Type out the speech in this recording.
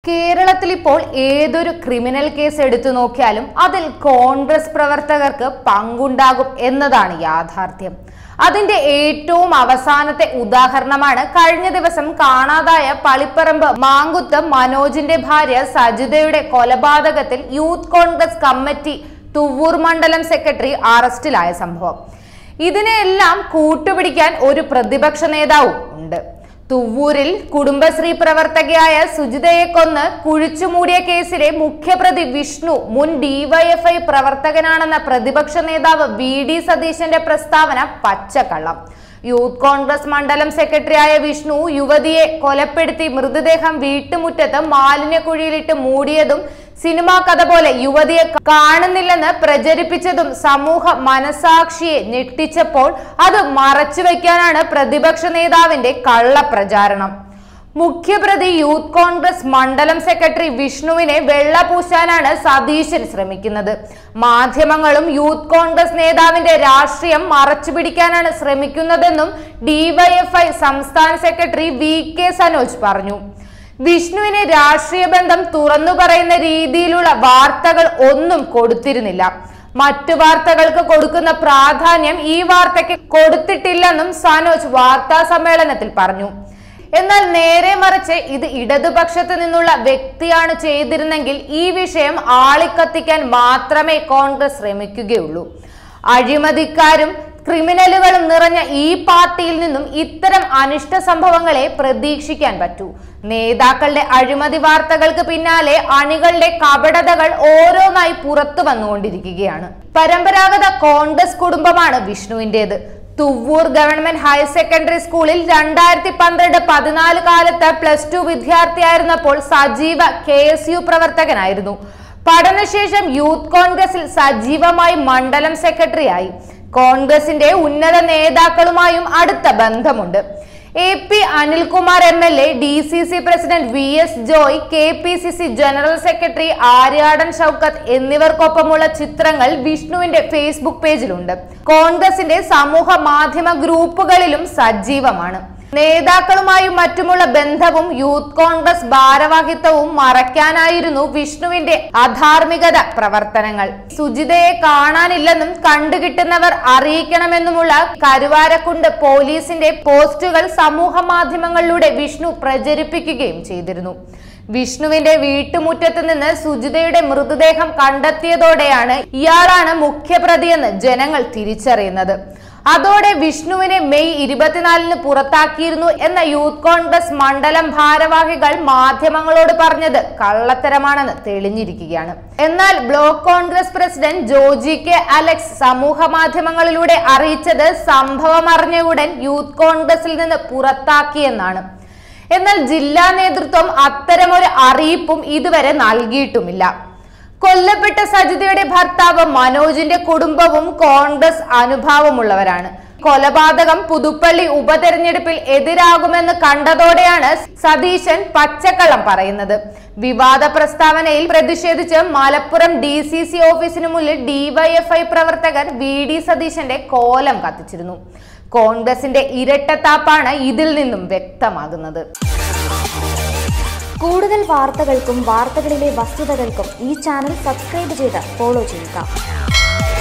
കേരളത്തിൽ ഇപ്പോൾ ഏതൊരു ക്രിമിനൽ കേസ് എടുത്തു നോക്കിയാലും അതിൽ കോൺഗ്രസ് പ്രവർത്തകർക്ക് പങ്കുണ്ടാകും എന്നതാണ് യാഥാർത്ഥ്യം അതിന്റെ ഏറ്റവും അവസാനത്തെ ഉദാഹരണമാണ് കഴിഞ്ഞ ദിവസം കാണാതായ പളിപ്പറമ്പ് മാങ്കുത്ത് മനോജിന്റെ ഭാര്യ സജിതയുടെ കൊലപാതകത്തിൽ യൂത്ത് കോൺഗ്രസ് കമ്മിറ്റി തുവ്വൂർ മണ്ഡലം സെക്രട്ടറി അറസ്റ്റിലായ സംഭവം ഇതിനെല്ലാം കൂട്ടുപിടിക്കാൻ ഒരു പ്രതിപക്ഷ നേതാവും ഉണ്ട് തുവ്വൂരിൽ കുടുംബശ്രീ പ്രവർത്തകയായ സുജിതയെ കൊന്ന് കുഴിച്ചുമൂടിയ കേസിലെ മുഖ്യപ്രതി വിഷ്ണു മുൻ ഡിവൈഎഫ്ഐ പ്രവർത്തകനാണെന്ന പ്രതിപക്ഷ നേതാവ് വി ഡി സതീശന്റെ പ്രസ്താവന പച്ചക്കള്ളം യൂത്ത് കോൺഗ്രസ് മണ്ഡലം സെക്രട്ടറിയായ വിഷ്ണു യുവതിയെ കൊലപ്പെടുത്തി മൃതദേഹം വീട്ടുമുറ്റത്ത് മാലിന്യക്കുഴിയിലിട്ട് മൂടിയതും സിനിമാ കഥ പോലെ യുവതിയെ കാണുന്നില്ലെന്ന് പ്രചരിപ്പിച്ചതും സമൂഹ മനസാക്ഷിയെ ഞെട്ടിച്ചപ്പോൾ അത് മറച്ചുവെക്കാനാണ് പ്രതിപക്ഷ നേതാവിന്റെ കള്ളപ്രചാരണം മുഖ്യപ്രതി യൂത്ത് കോൺഗ്രസ് മണ്ഡലം സെക്രട്ടറി വിഷ്ണുവിനെ വെള്ളപൂശാനാണ് സതീശൻ ശ്രമിക്കുന്നത് മാധ്യമങ്ങളും യൂത്ത് കോൺഗ്രസ് നേതാവിന്റെ രാഷ്ട്രീയം മറച്ചുപിടിക്കാനാണ് ശ്രമിക്കുന്നതെന്നും ഡിവൈഎഫ്ഐ സംസ്ഥാന സെക്രട്ടറി വി കെ സനോജ് പറഞ്ഞു വിഷ്ണുവിന് രാഷ്ട്രീയ ബന്ധം തുറന്നു പറയുന്ന രീതിയിലുള്ള വാർത്തകൾ ഒന്നും കൊടുത്തിരുന്നില്ല മറ്റു വാർത്തകൾക്ക് കൊടുക്കുന്ന പ്രാധാന്യം ഈ വാർത്തയ്ക്ക് കൊടുത്തിട്ടില്ലെന്നും സനോജ് വാർത്താ സമ്മേളനത്തിൽ പറഞ്ഞു എന്നാൽ നേരെ മറിച്ച് ഇത് ഇടതുപക്ഷത്ത് നിന്നുള്ള വ്യക്തിയാണ് ചെയ്തിരുന്നെങ്കിൽ ഈ വിഷയം ആളിക്കത്തിക്കാൻ മാത്രമേ കോൺഗ്രസ് ശ്രമിക്കുകയുള്ളൂ അഴിമതിക്കാരും ക്രിമിനലുകളും നിറഞ്ഞ ഈ പാർട്ടിയിൽ നിന്നും ഇത്തരം അനിഷ്ട സംഭവങ്ങളെ പ്രതീക്ഷിക്കാൻ പറ്റൂ നേതാക്കളുടെ അഴിമതി വാർത്തകൾക്ക് പിന്നാലെ അണികളുടെ കപടതകൾ ഓരോന്നായി പുറത്തു വന്നുകൊണ്ടിരിക്കുകയാണ് പരമ്പരാഗത കോൺഗ്രസ് കുടുംബമാണ് വിഷ്ണുവിന്റേത് തുവ്വൂർ ഗവൺമെന്റ് ഹയർ സെക്കൻഡറി സ്കൂളിൽ രണ്ടായിരത്തി പന്ത്രണ്ട് പതിനാല് കാലത്ത് പ്ലസ് ടു വിദ്യാർത്ഥിയായിരുന്നപ്പോൾ സജീവ കെ എസ് യു പ്രവർത്തകനായിരുന്നു പഠനശേഷം യൂത്ത് കോൺഗ്രസിൽ സജീവമായി മണ്ഡലം സെക്രട്ടറിയായി കോൺഗ്രസിന്റെ ഉന്നത നേതാക്കളുമായും അടുത്ത ബന്ധമുണ്ട് A P Anilkumar M L A D C C president V S Joy K P C C general secretary Aryadan Shoukath എന്നിവർക്കൊപ്പമുള്ള ചിത്രങ്ങൾ വിഷ്ണുവിന്റെ ഫേസ്ബുക്ക് പേജിലുണ്ട് കോൺഗ്രസിന്റെ സമൂഹ മാധ്യമ ഗ്രൂപ്പുകളിലും സജീവമാണ് നേതാക്കളുമായും മറ്റുമുള്ള ബന്ധവും യൂത്ത് കോൺഗ്രസ് ഭാരവാഹിത്വവും മറയ്ക്കാനായിരുന്നു വിഷ്ണുവിന്റെ അധാർമികത പ്രവർത്തനങ്ങൾ സുജിതയെ കാണാനില്ലെന്നും കണ്ടുകിട്ടുന്നവർ അറിയിക്കണമെന്നുമുള്ള കരുവാരക്കുണ്ട് പോലീസിന്റെ പോസ്റ്റുകൾ സമൂഹ മാധ്യമങ്ങളിലൂടെ വിഷ്ണു പ്രചരിപ്പിക്കുകയും ചെയ്തിരുന്നു വിഷ്ണുവിന്റെ വീട്ടുമുറ്റത്ത് നിന്ന് സുജിതയുടെ മൃതദേഹം കണ്ടെത്തിയതോടെയാണ് ഇയാളാണ് മുഖ്യപ്രതിയെന്ന് ജനങ്ങൾ തിരിച്ചറിയുന്നത് അതോടെ വിഷ്ണുവിനെ മെയ് ഇരുപത്തിനാലിന് പുറത്താക്കിയിരുന്നു എന്ന യൂത്ത് കോൺഗ്രസ് മണ്ഡലം ഭാരവാഹികൾ മാധ്യമങ്ങളോട് പറഞ്ഞത് കള്ളത്തരമാണെന്ന് തെളിഞ്ഞിരിക്കുകയാണ് എന്നാൽ block Congress president Joji K Alex സമൂഹ മാധ്യമങ്ങളിലൂടെ അറിയിച്ചത് സംഭവം അറിഞ്ഞ ഉടൻ യൂത്ത് കോൺഗ്രസിൽ നിന്ന് പുറത്താക്കിയെന്നാണ് എന്നാൽ ജില്ലാ നേതൃത്വം അത്തരമൊരു അറിയിപ്പും ഇതുവരെ നൽകിയിട്ടുമില്ല കൊല്ലപ്പെട്ട സജിതയുടെ ഭർത്താവ് മനോജിന്റെ കുടുംബവും കോൺഗ്രസ് അനുഭാവമുള്ളവരാണ് കൊലപാതകം പുതുപ്പള്ളി ഉപതെരഞ്ഞെടുപ്പിൽ എതിരാകുമെന്ന് കണ്ടതോടെയാണ് സതീശൻ പച്ചക്കള്ളം പറയുന്നത് വിവാദ പ്രസ്താവനയിൽ പ്രതിഷേധിച്ച് മലപ്പുറം ഡി സി സി ഓഫീസിന് മുന്നിൽ ഡിവൈഎഫ്ഐ പ്രവർത്തകർ വി ഡി സതീശന്റെ കോലം കത്തിച്ചിരുന്നു കോൺഗ്രസിന്റെ ഇരട്ടത്താപ്പാണ് ഇതിൽ നിന്നും വ്യക്തമാകുന്നത് കൂടുതൽ വാർത്തകൾക്കും വാർത്തകളിലെ വസ്തുതകൾക്കും ഈ ചാനൽ സബ്സ്ക്രൈബ് ചെയ്ത് ഫോളോ ചെയ്യുക